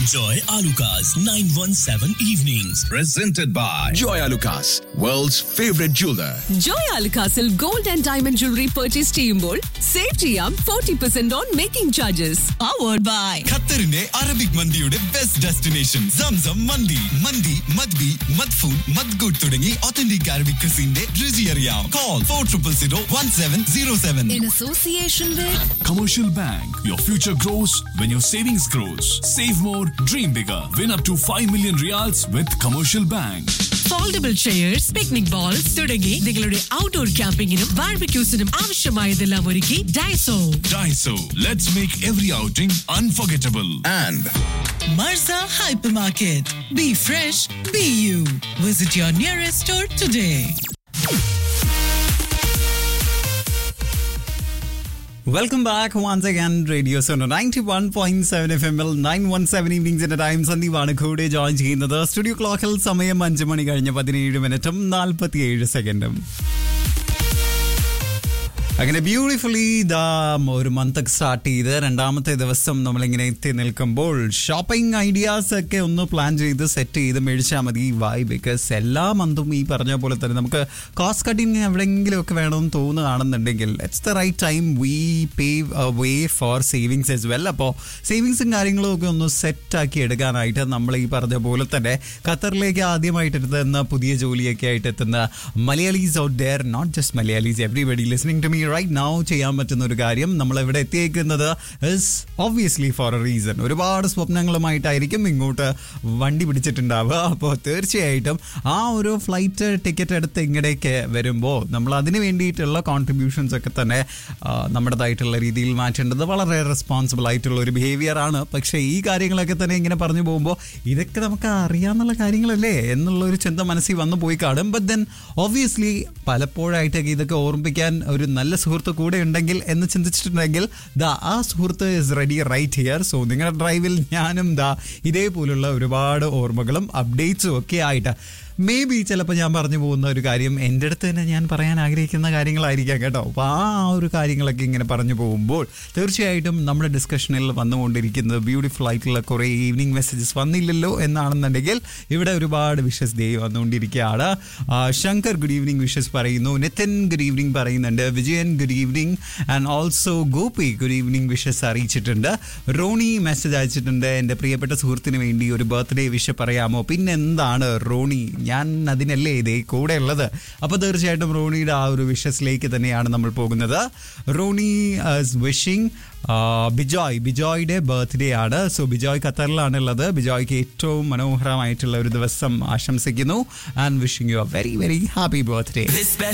Enjoy Alucard's 917 evenings. Presented by Joy Alucas, world's favorite jeweler. Joy അൽകാസിൽ gold and diamond jewellery purchase ചെയ്യുമ്പോൾ save ചെയ്യാം forty percent on making charges powered by ഖത്തറിന്റെ Arabic മന്തിയുടെ best destination Zamzam മന്തി മന്തി മദ്ബി മദ്ഫൂൺ മദ്ഗുഡ് തുടങ്ങി ഒത്തന്റിക് അറബിക് ക്രിസിന്റെ രുചി അറിയാം call four triple zero one seven zero seven in association Commercial Bank. Your future grows when your savings grows. Save more, dream bigger. Win up to 5 million reals with Commercial Bank. Foldable chairs picnic bowls തുടങ്ങി നിങ്ങളുടെ outdoor ക്യാമ്പിങ്ങിനും ബാർബിക്യൂസിനും ആവശ്യമായതെല്ലാം ഒരുക്കി Daiso Daiso. Let's make every outing unforgettable. And Marza hypermarket B fresh B U visit your nearest store today welcome back once again radio Suno ninety one point seven F M L nine one seven ഈവനിങ്സിന്റെ time സന്ദീപാണ് കൂടെ join ചെയ്യുന്നത് studio ക്ലോക്കിൽ സമയം അഞ്ച് മണി കഴിഞ്ഞ് പതിനേഴ് മിനിറ്റും നാൽപ്പത്തിയേഴ് സെക്കൻഡും അങ്ങനെ ബ്യൂട്ടിഫുള്ളി ദാ ഒരു മന്ത് സ്റ്റാർട്ട് ചെയ്ത് രണ്ടാമത്തെ ദിവസം നമ്മളിങ്ങനെ എത്തി നിൽക്കുമ്പോൾ ഷോപ്പിംഗ് ഐഡിയാസ് ഒക്കെ ഒന്ന് പ്ലാൻ ചെയ്ത് സെറ്റ് ചെയ്ത് മേടിച്ചാൽ മതി വൈ ബിക്കോസ് എല്ലാ മന്തും ഈ പറഞ്ഞ പോലെ തന്നെ നമുക്ക് കോസ്റ്റ് കട്ടിങ് എവിടെയെങ്കിലും ഒക്കെ വേണമെന്ന് തോന്നുകയാണെന്നുണ്ടെങ്കിൽ it's the right time we pave way for savings as well അപ്പോൾ സേവിങ്സും കാര്യങ്ങളും ഒക്കെ ഒന്ന് സെറ്റാക്കി എടുക്കാനായിട്ട് നമ്മൾ ഈ പറഞ്ഞ പോലെ തന്നെ ഖത്തറിലേക്ക് ആദ്യമായിട്ട് എത്തുന്ന പുതിയ ജോലിയൊക്കെ ആയിട്ട് എത്തുന്ന Malayalees out there not just Malayalees everybody listening to me right now ചെയ്യാൻ പറ്റുന്ന ഒരു കാര്യം നമ്മൾ ഇവിടെ എത്തിയേക്കുന്നത് is obviously for a reason ഒരുപാട് സ്വപ്നങ്ങളുമായിട്ടായിരിക്കും ഇങ്ങോട്ട് വണ്ടി പിടിച്ചിട്ടുണ്ടാവുക അപ്പോൾ തീർച്ചയായിട്ടും ആ ഒരു ഫ്ലൈറ്റ് ടിക്കറ്റ് എടുത്ത് ഇങ്ങടേക്ക് വരുമ്പോൾ നമ്മൾ അതിന് വേണ്ടിയിട്ടുള്ള കോൺട്രിബ്യൂഷൻസ് ഒക്കെ തന്നെ ആ, നമ്മുടേതായിട്ടുള്ള രീതിയിൽ മാറ്റേണ്ടത് വളരെ റെസ്പോൺസിബിൾ ആയിട്ടുള്ള ഒരു ബിഹേവിയർ ആണ് പക്ഷേ ഈ കാര്യങ്ങളൊക്കെ തന്നെ ഇങ്ങനെ പറഞ്ഞു പോകുമ്പോൾ ഇതൊക്കെ നമുക്ക് അറിയാവുന്ന കാര്യങ്ങളല്ലേ എന്നുള്ള ഒരു ചിന്ത മനസ്സിൽ വന്നു പോയി കാണും ബട്ട് ദെൻ ഒബ്വിയസ്ലി പലപ്പോഴായിട്ടൊക്കെ ഇതൊക്കെ ഓർമ്മിപ്പിക്കാൻ ഒരു നല്ല സുഹൃത്ത് കൂടെ ഉണ്ടെങ്കിൽ എന്ന് ചിന്തിച്ചിട്ടുണ്ടെങ്കിൽ ദാ ആ സുഹൃത്ത് is ready right here so നിങ്ങളുടെ ഡ്രൈവിൽ ഞാനും ദാ ഇതേപോലുള്ള ഒരുപാട് ഓർമ്മകളും അപ്ഡേറ്റ്സും ഒക്കെ ആയിട്ട് മേ ബി ചിലപ്പോൾ ഞാൻ പറഞ്ഞു പോകുന്ന ഒരു കാര്യം എൻ്റെ അടുത്ത് തന്നെ ഞാൻ പറയാൻ ആഗ്രഹിക്കുന്ന കാര്യങ്ങളായിരിക്കാം കേട്ടോ അപ്പോൾ ആ ഒരു കാര്യങ്ങളൊക്കെ ഇങ്ങനെ പറഞ്ഞു പോകുമ്പോൾ തീർച്ചയായിട്ടും നമ്മുടെ ഡിസ്കഷനിൽ വന്നുകൊണ്ടിരിക്കുന്നത് ബ്യൂട്ടിഫുൾ ആയിട്ടുള്ള കുറേ ഈവനിങ് മെസ്സേജസ് വന്നില്ലല്ലോ എന്നാണെന്നുണ്ടെങ്കിൽ ഇവിടെ ഒരുപാട് വിഷസ് ഡേ വന്നുകൊണ്ടിരിക്കുകയാണ് ആ, ശങ്കർ ഗുഡ് ഈവനിങ് വിഷസ് പറയുന്നു നിതിൻ ഗുഡ് ഈവനിങ് പറയുന്നുണ്ട് Vijayan good evening and also Gopi good evening wishes അറിയിച്ചിട്ടുണ്ട് റോണി മെസ്സേജ് അയച്ചിട്ടുണ്ട് എൻ്റെ പ്രിയപ്പെട്ട സുഹൃത്തിന് വേണ്ടി ഒരു ബർത്ത്ഡേ വിഷ് പറയാമോ പിന്നെ എന്താണ് റോണി ഞാൻ അതിനല്ലേ ഇതേ കൂടെ ഉള്ളത് അപ്പോൾ തീർച്ചയായിട്ടും റോണിയുടെ ആ ഒരു വിഷസിലേക്ക് തന്നെയാണ് നമ്മൾ പോകുന്നത് റോണി വിഷിംഗ് ബിജോയ് ബിജോയുടെ ബർത്ത്ഡേ ആണ് സോ ബിജോയ് ഖത്തറിലാണ് ഉള്ളത് ബിജോയ്ക്ക് ഏറ്റവും മനോഹരമായിട്ടുള്ള ഒരു ദിവസം ആശംസിക്കുന്നു and wishing you a very very happy birthday This special